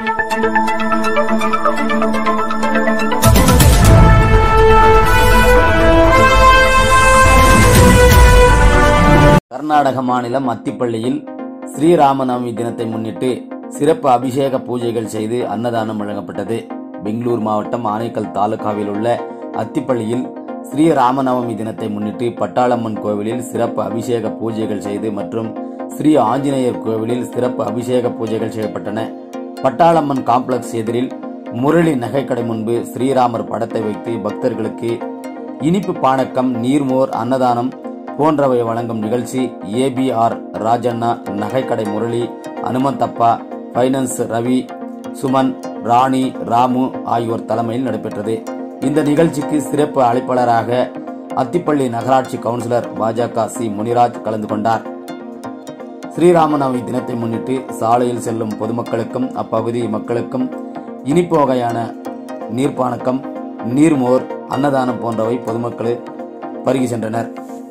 கர்நாடக மாநிலம் அத்திப்பள்ளியில் ஸ்ரீராமநவமி தினத்தை முன்னிட்டு சிறப்பு அபிஷேக பூஜைகள் செய்து அன்னதானம் வழங்கப்பட்டது பெங்களூர் மாவட்டம் ஆனைக்கல் தாலுகாவில் உள்ள அத்திப்பள்ளியில் ஸ்ரீராமநவமி தினத்தை முன்னிட்டு பட்டாளம்மன் கோவிலில் சிறப்பு அபிஷேக பூஜைகள் செய்து மற்றும் ஸ்ரீ ஆஞ்சநேயர் கோவிலில் சிறப்பு அபிஷேக பூஜைகள் செய்யப்பட்டன பட்டாளம்மன் காம்ப்ளெக்ஸ் எதிரில் முரளி நகைக்கடை முன்பு ஸ்ரீராமர் படத்தை வைத்து பக்தர்களுக்கு இனிப்பு பானக்கம் நீர்மோர் அன்னதானம் போன்றவை வழங்கும் நிகழ்ச்சி ஏபிஆர் ராஜண்ணா நகைக்கடை முரளி அனுமந்தப்பா ஃபைனான்ஸ் ரவி சுமன் ராணி ராமு ஆகியோர் தலைமையில் நடைபெற்றது இந்த நிகழ்ச்சிக்கு சிறப்பு அழைப்பாளராக அத்திப்பள்ளி நகராட்சி கவுன்சிலர் பாஜக சி முனிராஜ் கலந்து கொண்டார் ஸ்ரீராமநவமி தினத்தை முன்னிட்டு சாலையில் செல்லும் பொதுமக்களுக்கும் அப்பகுதி மக்களுக்கும் இனிப்பு வகையான நீர்ப்பானக்கம் நீர்மோர் அன்னதானம் போன்றவை பொதுமக்கள் பருகி சென்றனர்